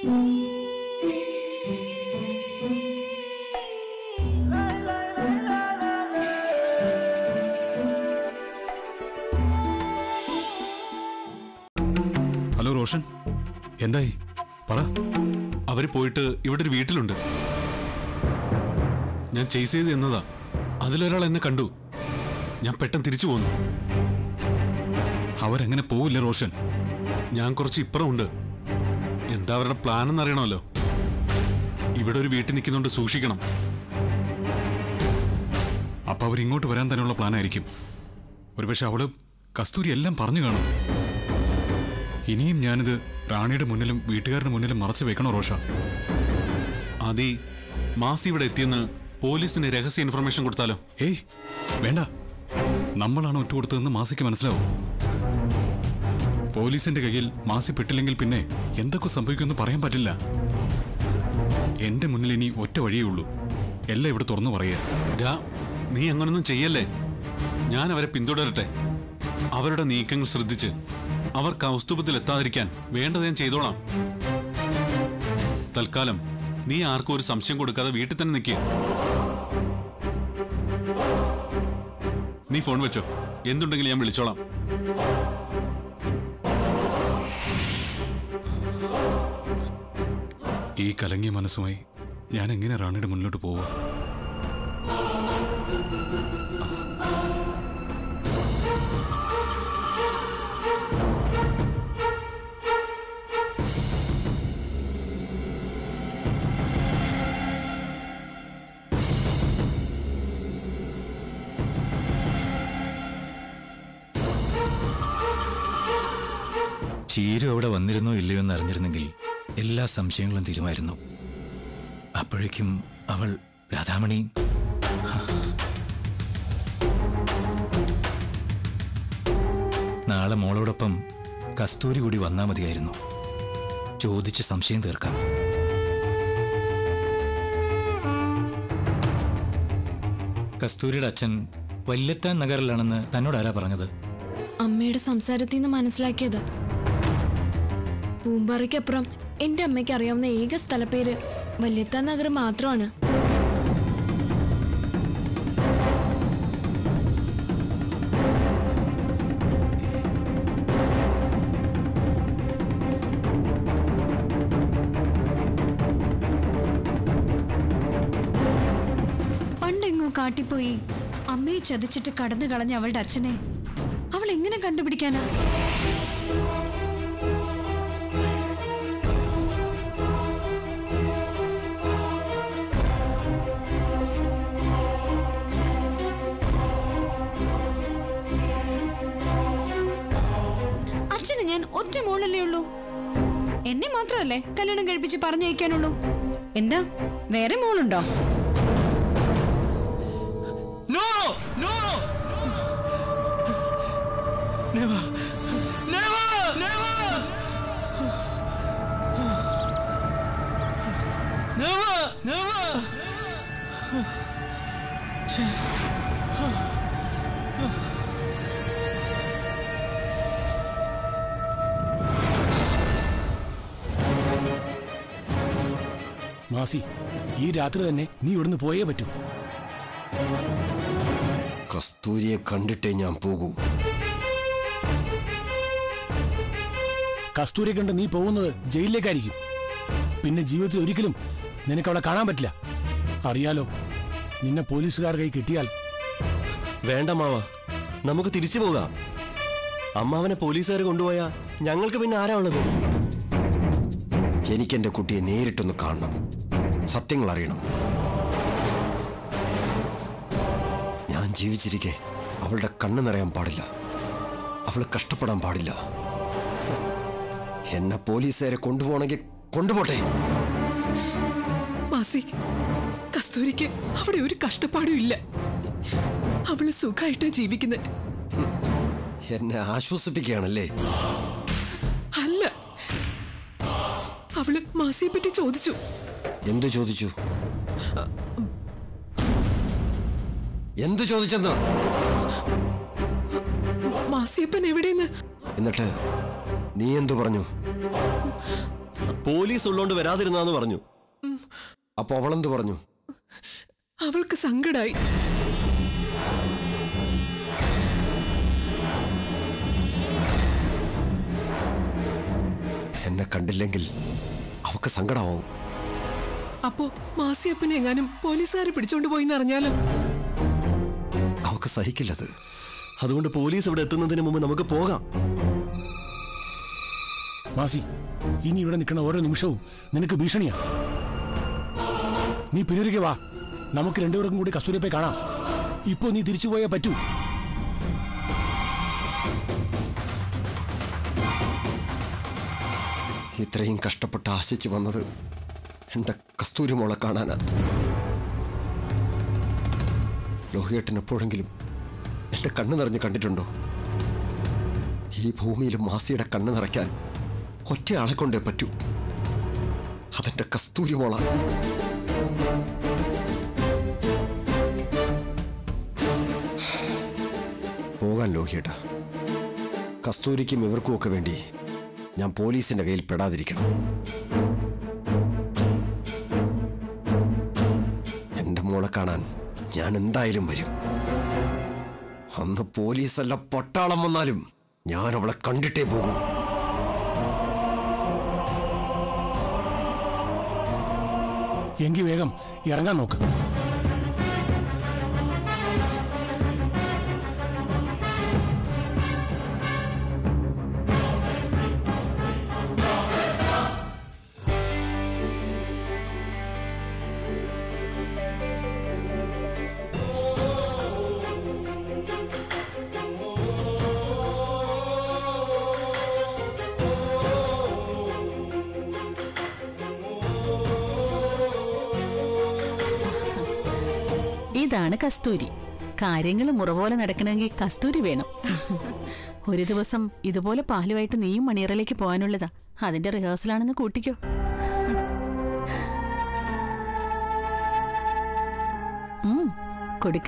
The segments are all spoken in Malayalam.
ഹലോ റോഷൻ എന്തായി പറ അവര് പോയിട്ട് ഇവിടെ ഒരു വീട്ടിലുണ്ട് ഞാൻ ചേസ് ചെയ്ത് എന്നതാ അതിലൊരാൾ എന്നെ കണ്ടു ഞാൻ പെട്ടെന്ന് തിരിച്ചു പോന്നു അവരെങ്ങനെ പോവില്ല റോഷൻ ഞാൻ കുറച്ച് ഇപ്പുറമുണ്ട് എന്താ അവരുടെ പ്ലാൻ എന്ന് അറിയണമല്ലോ ഇവിടെ ഒരു വീട്ടിൽ നിൽക്കുന്നുണ്ട് സൂക്ഷിക്കണം അപ്പൊ അവരിങ്ങോട്ട് വരാൻ തന്നെയുള്ള പ്ലാൻ ആയിരിക്കും ഒരുപക്ഷെ അവള് കസ്തൂരി എല്ലാം പറഞ്ഞു കാണും ഇനിയും ഞാനിത് റാണിയുടെ മുന്നിലും വീട്ടുകാരുടെ മുന്നിലും മറച്ചു വെക്കണോ റോഷ ആദി മാസി ഇവിടെ എത്തിയെന്ന് പോലീസിന് രഹസ്യ ഇൻഫർമേഷൻ കൊടുത്താലോ ഏയ് വേണ്ട നമ്മളാണ് ഒറ്റുകൊടുത്തതെന്ന് മാസിക്ക് മനസ്സിലാവും പോലീസിന്റെ കയ്യിൽ മാസി പെട്ടില്ലെങ്കിൽ പിന്നെ എന്തൊക്കെ സംഭവിക്കുമെന്ന് പറയാൻ പറ്റില്ല എന്റെ മുന്നിൽ ഇനി ഒറ്റ വഴിയേ ഉള്ളൂ എല്ലാം ഇവിടെ തുറന്നു പറയുക രാ നീ അങ്ങനൊന്നും ചെയ്യല്ലേ ഞാൻ അവരെ പിന്തുടരട്ടെ അവരുടെ നീക്കങ്ങൾ ശ്രദ്ധിച്ച് അവർ കൗസ്തുഭത്തിൽ എത്താതിരിക്കാൻ വേണ്ടത് ഞാൻ ചെയ്തോളാം തൽക്കാലം നീ ആർക്കും ഒരു സംശയം കൊടുക്കാതെ വീട്ടിൽ തന്നെ നിൽക്കുക നീ ഫോൺ വെച്ചോ എന്തുണ്ടെങ്കിലും ഞാൻ വിളിച്ചോളാം ഈ കലങ്ങിയ മനസ്സുമായി ഞാൻ എങ്ങനെ റാണിയുടെ മുന്നിലോട്ട് പോവുക ചീരു അവിടെ വന്നിരുന്നോ ഇല്ലയോ എന്ന് അറിഞ്ഞിരുന്നെങ്കിൽ എല്ലാ സംശയങ്ങളും തീരുമായിരുന്നു അപ്പോഴേക്കും അവൾ രാധാമണി നാളെ മോളോടൊപ്പം കസ്തൂരി കൂടി വന്നാൽ മതിയായിരുന്നു ചോദിച്ച് സംശയം തീർക്കാം കസ്തൂരിയുടെ അച്ഛൻ വല്യത്താൻ നഗറിലാണെന്ന് തന്നോട് ആരാ പറഞ്ഞത് അമ്മയുടെ സംസാരത്തിൽ നിന്ന് മനസ്സിലാക്കിയത് പൂമ്പാറയ്ക്കപ്പുറം എന്റെ അമ്മയ്ക്ക് അറിയാവുന്ന ഏക സ്ഥലപ്പേര് വല്യത്ത നഗർ മാത്രമാണ് പണ്ടെങ്ങോ കാട്ടിപ്പോയി അമ്മയെ ചതിച്ചിട്ട് കടന്നു കളഞ്ഞ അവളുടെ അച്ഛനെ അവൾ എങ്ങനെ കണ്ടുപിടിക്കാനാ അച്ഛന് ഞാൻ ഒറ്റ മോളല്ലേ ഉള്ളൂ എന്നെ മാത്രമല്ലേ കല്യാണം കഴിപ്പിച്ച് പറഞ്ഞയക്കാനുള്ളൂ എന്താ വേറെ മോളുണ്ടോ No! No! Never! Never! Never! Never! Never! മാസി ഈ രാത്രി തന്നെ നീ ഇവിടുന്ന് പോയേ പറ്റൂ കസ്തൂരിയെ കണ്ടിട്ടേ ഞാൻ പോകൂ കസ്തൂരി കണ്ട് നീ പോകുന്നത് ജയിലിലേക്കായിരിക്കും പിന്നെ ജീവിതത്തിൽ ഒരിക്കലും നിനക്ക് അവളെ കാണാൻ പറ്റില്ല അറിയാലോ നിന്നെ പോലീസുകാർ കൈ കിട്ടിയാൽ വേണ്ട മാവ നമുക്ക് തിരിച്ചു പോകാം അമ്മാവനെ പോലീസുകാർ കൊണ്ടുപോയാ ഞങ്ങൾക്ക് പിന്നെ ആരാ ഉള്ളത് എനിക്കെന്റെ കുട്ടിയെ നേരിട്ടൊന്ന് കാണണം സത്യങ്ങൾ അറിയണം ഞാൻ ജീവിച്ചിരിക്കെ അവളുടെ കണ്ണ് നിറയാൻ പാടില്ല അവൾ കഷ്ടപ്പെടാൻ പാടില്ല എന്നെ പോലീസുകാരെ കൊണ്ടുപോകണമെങ്കിൽ കൊണ്ടുപോട്ടെ മാസി കസ്തൂരിക്ക് അവിടെ ഒരു കഷ്ടപ്പാടും ഇല്ല അവള് സുഖമായിട്ടാ ജീവിക്കുന്നത് എന്നെ ആശ്വസിപ്പിക്കുകയാണല്ലേ അല്ല അവള് മാസിയെ പറ്റി ചോദിച്ചു എന്തു ചോദിച്ചു എന്തു ചോദിച്ചെന്നാ മാസിയപ്പൻ എവിടെയെന്ന് എന്നിട്ട് നീ എന്തു പറഞ്ഞു പോലീസ് ഉള്ളോണ്ട് വരാതിരുന്നാന്ന് പറഞ്ഞു അപ്പൊ അവളെന്ത് പറഞ്ഞു അവൾക്ക് സങ്കടായി എന്നെ കണ്ടില്ലെങ്കിൽ അവക്ക് സങ്കടാവും അപ്പോ മാസിയപ്പനെ എങ്ങാനും പോലീസുകാരെ പിടിച്ചോണ്ട് പോയി അറിഞ്ഞാലോ അവക്ക് സഹിക്കില്ലത് അതുകൊണ്ട് പോലീസ് ഇവിടെ എത്തുന്നതിന് മുമ്പ് നമുക്ക് പോകാം മാസി ഇനി ഇവിടെ നിൽക്കുന്ന ഓരോ നിമിഷവും നിനക്ക് ഭീഷണിയാ നീ പിന്നൊരിക്കൽ വാ നമുക്ക് രണ്ടുപേർക്കും കൂടി കസ്തൂരിയെ കാണാം ഇപ്പോ നീ തിരിച്ചു പോയേ പറ്റൂ ഇത്രയും കഷ്ടപ്പെട്ട് ആശിച്ചു വന്നത് എന്റെ കസ്തൂരി മോളെ കാണാനാ ലോഹിയേട്ടൻ എപ്പോഴെങ്കിലും എന്റെ കണ്ണ് നിറഞ്ഞ് കണ്ടിട്ടുണ്ടോ ഈ ഭൂമിയിൽ മാസിയുടെ കണ്ണ് നിറയ്ക്കാൻ ഒറ്റയാളെ കൊണ്ടേ പറ്റൂ അതെന്റെ കസ്തൂരി മോള പോകാൻ ലോഹിയേട്ട കസ്തൂരിക്കും ഇവർക്കും ഒക്കെ വേണ്ടി ഞാൻ പോലീസിന്റെ കയ്യിൽ പെടാതിരിക്കണം എന്റെ മോളെ കാണാൻ ഞാൻ എന്തായാലും വരും അന്ന് പോലീസല്ല പട്ടാളം വന്നാലും ഞാൻ അവളെ കണ്ടിട്ടേ പോകും എങ്കിൽ വേഗം ഇറങ്ങാൻ നോക്ക് ഇതാണ് കസ്തൂരി കാര്യങ്ങൾ മുറ പോലെ നടക്കണമെങ്കിൽ കസ്തൂരി വേണം ഒരു ദിവസം ഇതുപോലെ പാലുമായിട്ട് നീയും മണിയറയിലേക്ക് പോകാനുള്ളതാ അതിന്റെ റിഹേഴ്സലാണെന്ന് കൂട്ടിക്കോ ഉം, കൊടുക്ക്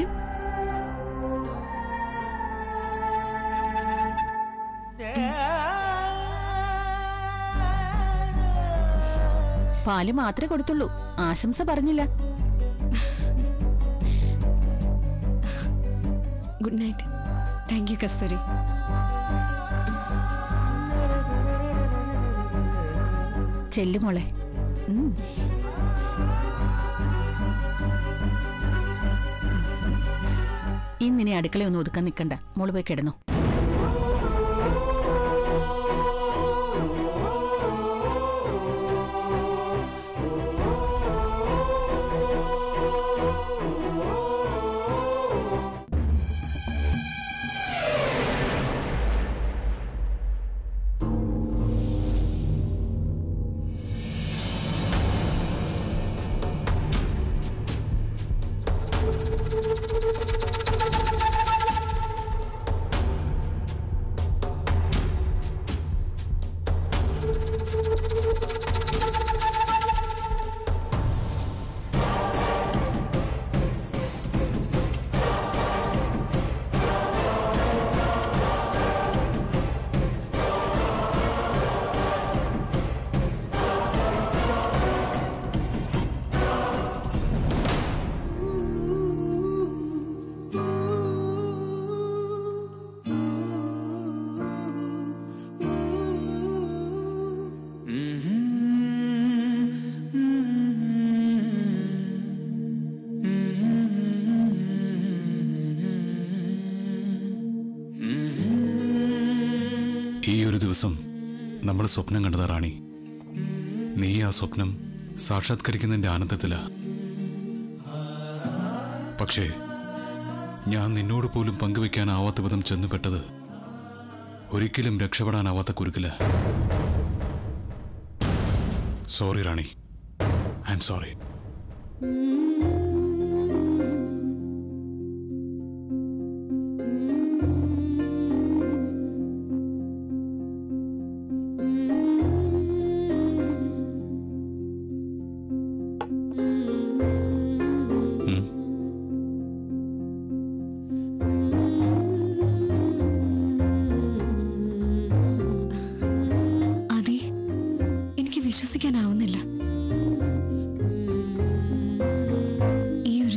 പാല് മാത്രമേ കൊടുത്തുള്ളൂ ആശംസ പറഞ്ഞില്ല good night thank you Kasthuri ചെല്ലുമോളെ ഉം. ഇന്നിനി അടുക്കളയൊന്നും ഒതുക്കാൻ നിൽക്കണ്ട മോള് പോയി കിടന്നു ഈ ഒരു ദിവസം നമ്മൾ സ്വപ്നം കണ്ടതാ റാണി നീ ആ സ്വപ്നം സാക്ഷാത്കരിക്കുന്നതിന്റെ ആനന്ദത്തിലാ പക്ഷേ ഞാൻ നിന്നോട് പോലും പങ്കുവെക്കാനാവാത്ത വിധം ചെന്നുപെട്ടത് ഒരിക്കലും രക്ഷപ്പെടാനാവാത്ത കുരുക്കില്ല sorry Rani I am sorry അതെ എനിക്ക് വിശ്വസിക്കാൻ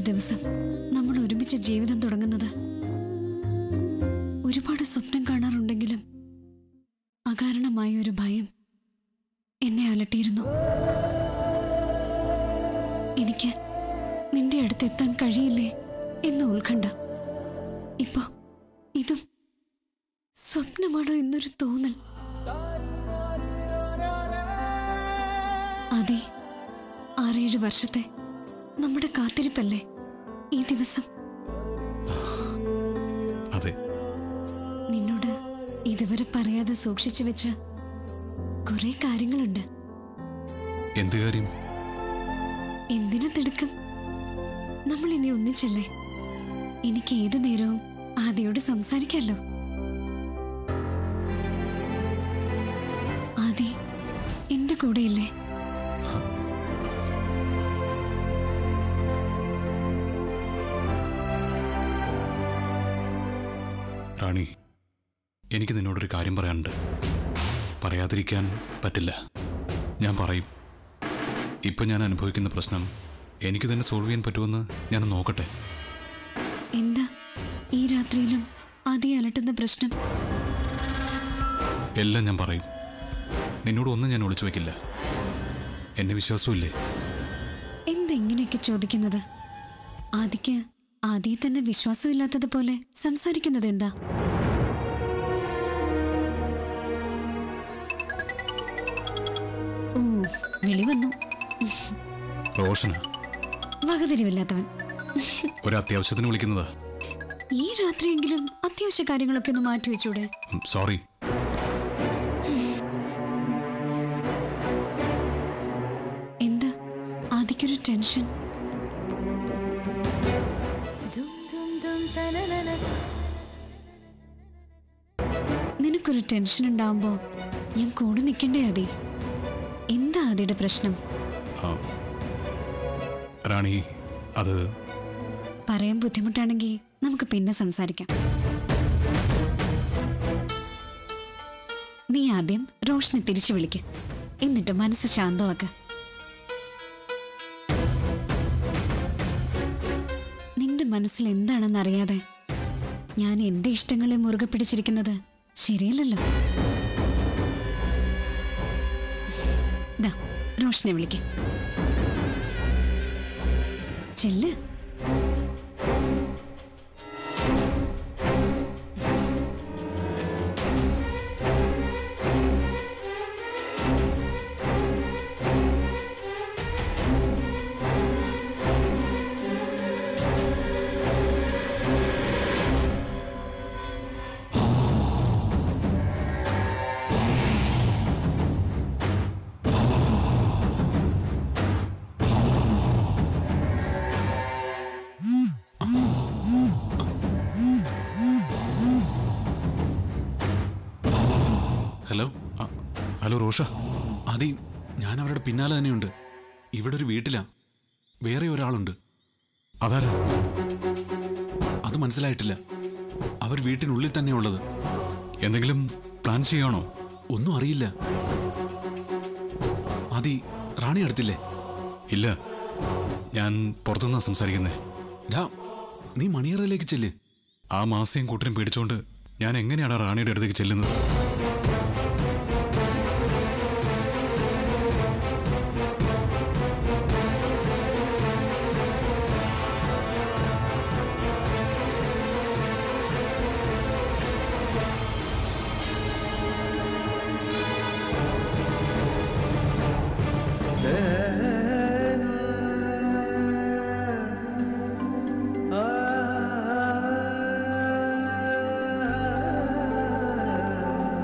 ദിവസം നമ്മൾ ഒരുമിച്ച് ജീവിതം തുടങ്ങുന്നത് ഒരുപാട് സ്വപ്നം കാണാറുണ്ടെങ്കിലും അകാരണമായ ഒരു ഭയം എന്നെ അലട്ടിയിരുന്നു എനിക്ക് നിന്റെ അടുത്ത് എത്താൻ കഴിയില്ലേ എന്ന ഉത്കണ്ഠ ഇപ്പൊ ഇതും സ്വപ്നമാണോ എന്നൊരു തോന്നൽ അതെ ആറേഴ് വർഷത്തെ നമ്മുടെ കാത്തിരിപ്പല്ലേ ഈ ദിവസം അതെ നിന്നോട് ഇതുവരെ പറയാതെ സൂക്ഷിച്ചു വെച്ച കുറെ കാര്യങ്ങളുണ്ട് എന്ത് കാര്യം എന്തിനു തിടുക്കം നമ്മൾ ഇനി ഒന്നിച്ചല്ലേ എനിക്ക് ഏതു നേരവും ആദിയോട് സംസാരിക്കാലോ ആദി എന്റെ കൂടെയില്ലേ റാണി എനിക്ക് നിന്നോടൊരു കാര്യം പറയാനുണ്ട് പറയാതിരിക്കാൻ പറ്റില്ല ഞാൻ പറയും ഇപ്പം ഞാൻ അനുഭവിക്കുന്ന പ്രശ്നം എനിക്ക് തന്നെ സോൾവ് ചെയ്യാൻ പറ്റുമെന്ന് ഞാൻ നോക്കട്ടെ എന്താ ഈ രാത്രിയിലും ആദ്യം അലട്ടുന്ന പ്രശ്നം എല്ലാം ഞാൻ പറയും നിന്നോട് ഒന്നും ഞാൻ ഒളിച്ചു വയ്ക്കില്ല എന്നെ വിശ്വാസമില്ലേ എന്താ ഇങ്ങനെയൊക്കെ ചോദിക്കുന്നത് ആദിക്ക് ആദ്യ തന്നെ വിശ്വാസമില്ലാത്തതുപോലെ സംസാരിക്കുന്നത് എന്താ ഓ വിളി വന്നു റോഷന വകതിരിവില്ലാത്തവൻ ഒരു അത്യാവശ്യത്തിന് വിളിക്കുന്നതാ ഈ രാത്രിയെങ്കിലും അത്യാവശ്യ കാര്യങ്ങളൊക്കെ ഒന്ന് മാറ്റി വെച്ചൂടെ സോറി എന്താ ആദിക്കൊരു ടെൻഷൻ നിനക്കൊരു ടെൻഷൻ ഉണ്ടാവുമ്പോ ഞാൻ കൂടെ നിൽക്കണ്ടേ ആദി എന്താ ആദിയുടെ പ്രശ്നം റാണി അത് പറയാൻ ബുദ്ധിമുട്ടാണെങ്കിൽ നമുക്ക് പിന്നെ സംസാരിക്കാം നീ ആദ്യം റോഷനെ തിരിച്ചു വിളിക്ക് എന്നിട്ട് മനസ്സ് ശാന്തമാക്ക നിന്റെ മനസ്സിൽ എന്താണെന്ന് അറിയാതെ ഞാൻ എന്റെ ഇഷ്ടങ്ങളെ മുറുകെ പിടിച്ചിരിക്കുന്നത് ശരിയല്ലല്ലോ ദാ, റോഷനെ വിളിക്ക് ചെല്ല് ഹലോ ആ, ഹലോ റോഷ ആദി ഞാൻ അവരുടെ പിന്നാലെ തന്നെയുണ്ട് ഇവിടെ ഒരു വീട്ടിലാ വേറെ ഒരാളുണ്ട് അതാരാ അത് മനസ്സിലായിട്ടില്ല അവർ വീട്ടിനുള്ളിൽ തന്നെ ഉള്ളത് എന്തെങ്കിലും പ്ലാൻ ചെയ്യാണോ ഒന്നും അറിയില്ല ആദി റാണി അടുത്തില്ലേ ഇല്ല ഞാൻ പുറത്തുനിന്നാ സംസാരിക്കുന്നേ ഡാ നീ മണിയറയിലേക്ക് ചെല്ല് ആ മാസയും കൂട്ടരും പേടിച്ചോണ്ട് ഞാൻ എങ്ങനെയാണ് റാണിയുടെ അടുത്തേക്ക് ചെല്ലുന്നത് ആ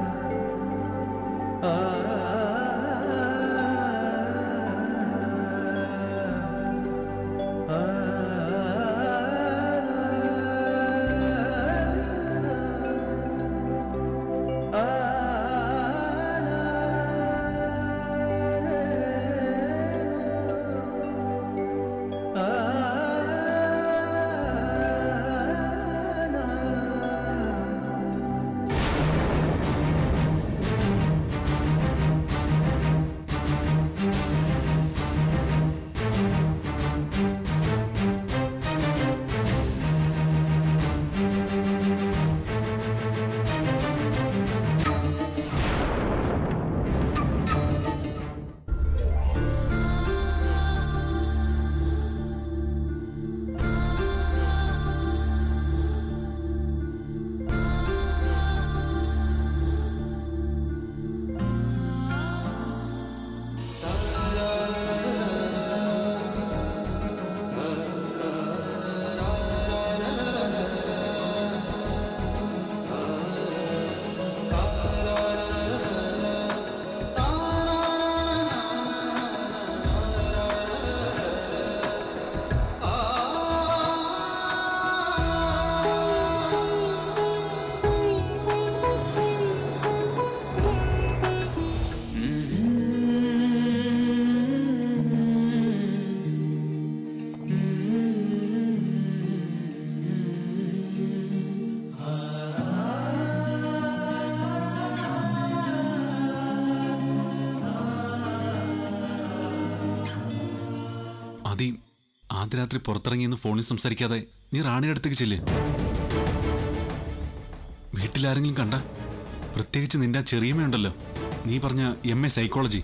പാതിരാത്രി പുറത്തിറങ്ങിയെന്ന് ഫോണിൽ സംസാരിക്കാതെ നീ റാണിയുടെ അടുത്തേക്ക് ചെല്ല് വീട്ടിലാരെങ്കിലും കണ്ട പ്രത്യേകിച്ച് നിന്റെ ആ ചെറിയമ്മയുണ്ടല്ലോ നീ പറഞ്ഞ M A psychology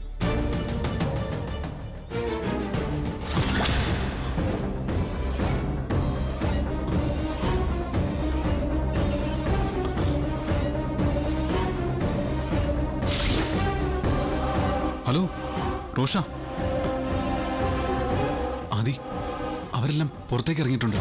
hello Rosha Adi അവരെല്ലാം പുറത്തേക്ക് ഇറങ്ങിയിട്ടുണ്ട്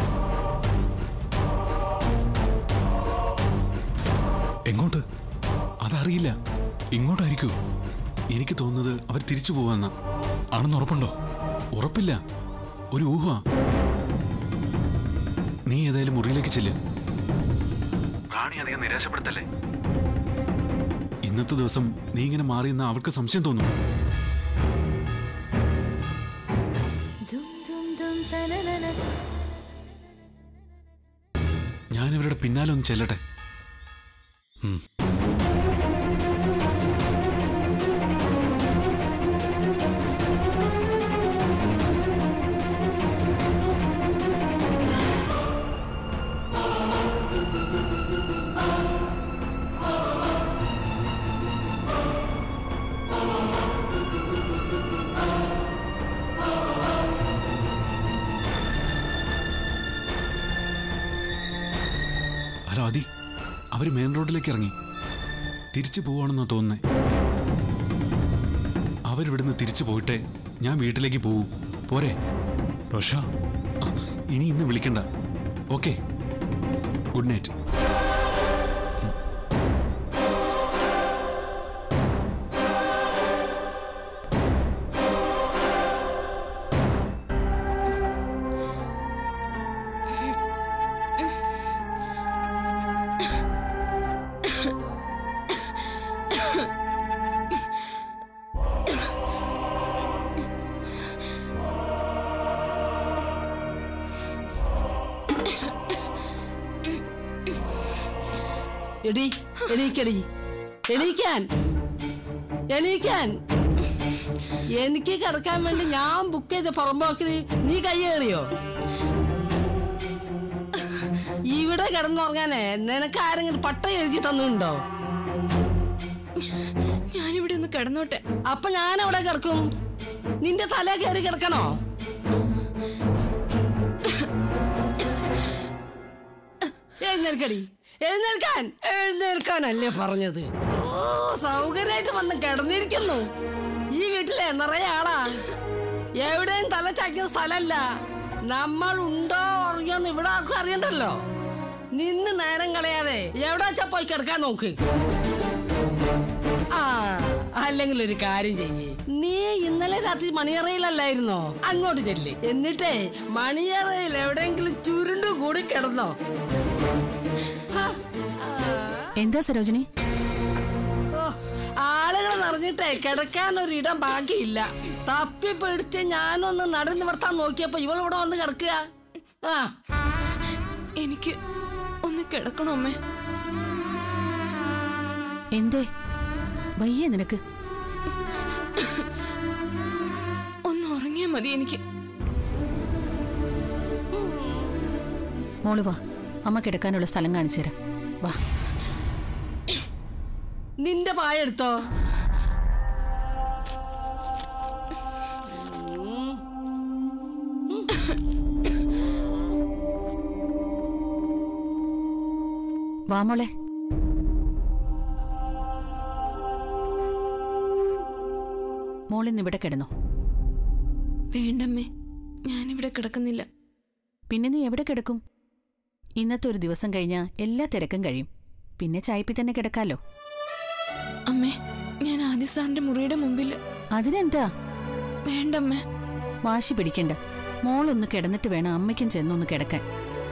എങ്ങോട്ട് അതറിയില്ല ഇങ്ങോട്ടായിരിക്കൂ എനിക്ക് തോന്നുന്നത് അവർ തിരിച്ചു പോവാന്ന ആണെന്ന് ഉറപ്പുണ്ടോ ഉറപ്പില്ല ഒരു ഊഹ നീ ഏതായാലും മുറിയിലേക്ക് ചെല്ല് റാണി അധികം നിരാശപ്പെടുത്തല്ലേ ഇന്നത്തെ ദിവസം നീ ഇങ്ങനെ മാറിയെന്ന് അവൾക്ക് സംശയം തോന്നും ഞാൻ ഇവരുടെ പിന്നാലെ ഒന്ന് ചെല്ലട്ടെ ഹലോ അതി അവര് മെയിൻ റോഡിലേക്ക് ഇറങ്ങി തിരിച്ചു പോവാണെന്നാ തോന്നുന്നേ അവരിവിടുന്ന് തിരിച്ചു പോയിട്ടേ ഞാൻ വീട്ടിലേക്ക് പോവൂ പോരെ റോഷ ആ, ഇനി ഇന്ന് വിളിക്കണ്ട ഓക്കെ ഗുഡ് നൈറ്റ് എടി എണീക്കടി എണീക്കാൻ എണീക്കാൻ എനിക്ക് കിടക്കാൻ വേണ്ടി ഞാൻ ബുക്ക് ചെയ്ത പുറമ്പോക്കിന് നീ കയ്യേറിയോ ഇവിടെ കിടന്നുറങ്ങാനേ നിനക്ക് ആരെങ്കിലും പട്ട എഴുതി തന്നിട്ടുണ്ടോ ഞാനിവിടെ ഒന്ന് കിടന്നോട്ടെ അപ്പൊ ഞാൻ എവിടെ കിടക്കും നിന്റെ തല കയറി കിടക്കണോ എഴുന്നേൽക്കടി എഴുന്നേൽക്കാൻ എഴുന്നേൽക്കാനല്ലേ പറഞ്ഞത് ഓ സൗകര്യമായിട്ട് വന്ന് കിടന്നിരിക്കുന്നു ഈ വീട്ടിലെ നിറയെ ആളാ എവിടെയും തല ചായ്ക്കുന്ന സ്ഥലല്ല നമ്മൾ ഉണ്ടോ ഉറങ്ങിയോന്ന് ഇവിടെ ആർക്കും അറിയണ്ടല്ലോ നിന്ന് നേരം കളയാതെ എവിടെ വെച്ചാ പോയി കിടക്കാൻ നോക്ക് ആ അല്ലെങ്കിൽ ഒരു കാര്യം ചെയ്യേ നീ ഇന്നലെ രാത്രി മണിയറയിലല്ലായിരുന്നോ അങ്ങോട്ട് ചെല്ല് എന്നിട്ടേ മണിയറയിൽ എവിടെയെങ്കിലും ചുരുണ്ടു കൂടി കിടന്നോ ഹാ, ആ, എന്താ സരോജിനി ഓ, ആളുകൾ നിറഞ്ഞിട്ടേ കിടക്കാൻ ഒരിടം ബാക്കിയില്ല തപ്പി പിടിച്ച് ഞാനൊന്ന് നടന്നു വർത്താൻ നോക്കിയപ്പോ ഇവളിവിടെ വന്ന് കിടക്കുക ആ എനിക്ക് ഒന്ന് കിടക്കണോ അമ്മേ എന്തേ വയ്യേ നിനക്ക് ഒന്ന് ഉറങ്ങിയാ മതി എനിക്ക് മോള് വാ അമ്മ കിടക്കാനുള്ള സ്ഥലം കാണിച്ചു തരാം വാ നിന്റെ പായ എടുത്തോ വാ മോളെ മോളിന്ന് ഇവിടെ കിടന്നോ വേണ്ടമ്മേ ഞാനിവിടെ കിടക്കുന്നില്ല പിന്നെ നീ എവിടെ കിടക്കും ഇന്നത്തെ ഒരു ദിവസം കഴിഞ്ഞാൽ എല്ലാ തിരക്കും കഴിയും പിന്നെ ചായപ്പി തന്നെ കിടക്കാലോ അമ്മേ ഞാൻ ആദി സാറിന്റെ മുറിയുടെ മുമ്പിൽ അതിനെന്താ വേണ്ടമ്മേ വാശി പിടിക്കണ്ട മോളൊന്ന് കിടന്നിട്ട് വേണം അമ്മയ്ക്കും ചെന്നൊന്ന് കിടക്കാൻ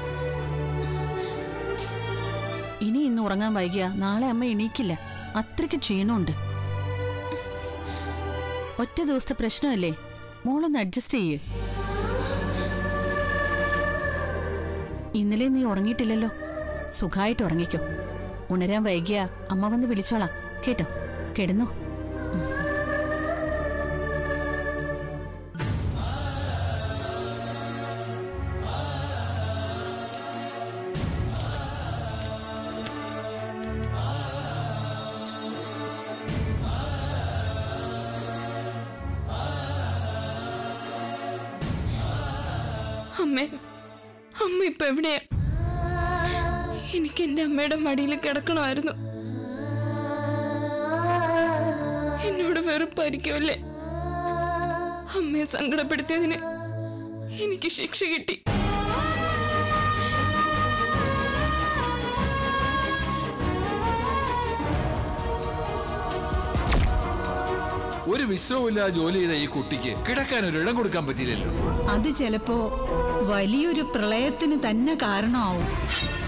ഇനി ഇന്ന് ഉറങ്ങാൻ വൈകിയ നാളെ അമ്മ എണീക്കില്ല അത്രയ്ക്ക് ക്ഷീണമുണ്ട് ഒറ്റ ദിവസത്തെ പ്രശ്നമല്ലേ മോളൊന്ന് അഡ്ജസ്റ്റ് ചെയ്യ് ഇന്നലെ നീ ഉറങ്ങിയിട്ടില്ലല്ലോ സുഖമായിട്ട് ഉറങ്ങിക്കോ ഉണരാൻ വൈകിയ അമ്മ വന്ന് വിളിച്ചോളാം കേട്ടോ കിടന്നോ അമ്മേ അമ്മ ഇപ്പൊ എവിടെയാ എനിക്ക് എന്റെ അമ്മയുടെ മടിയിൽ കിടക്കണമായിരുന്നു എന്നോട് വെറുപ്പായിരിക്കുമല്ലേ അമ്മയെ സങ്കടപ്പെടുത്തിയതിന് എനിക്ക് ശിക്ഷ കിട്ടി ഒരു വിശ്രമമില്ലാതെ ജോലി ചെയ്ത ഈ കുട്ടിക്ക് കിടക്കാൻ ഒരു ഇടം കൊടുക്കാൻ പറ്റിയില്ലല്ലോ അത് ചിലപ്പോ വലിയൊരു പ്രളയത്തിന് തന്നെ കാരണമാവും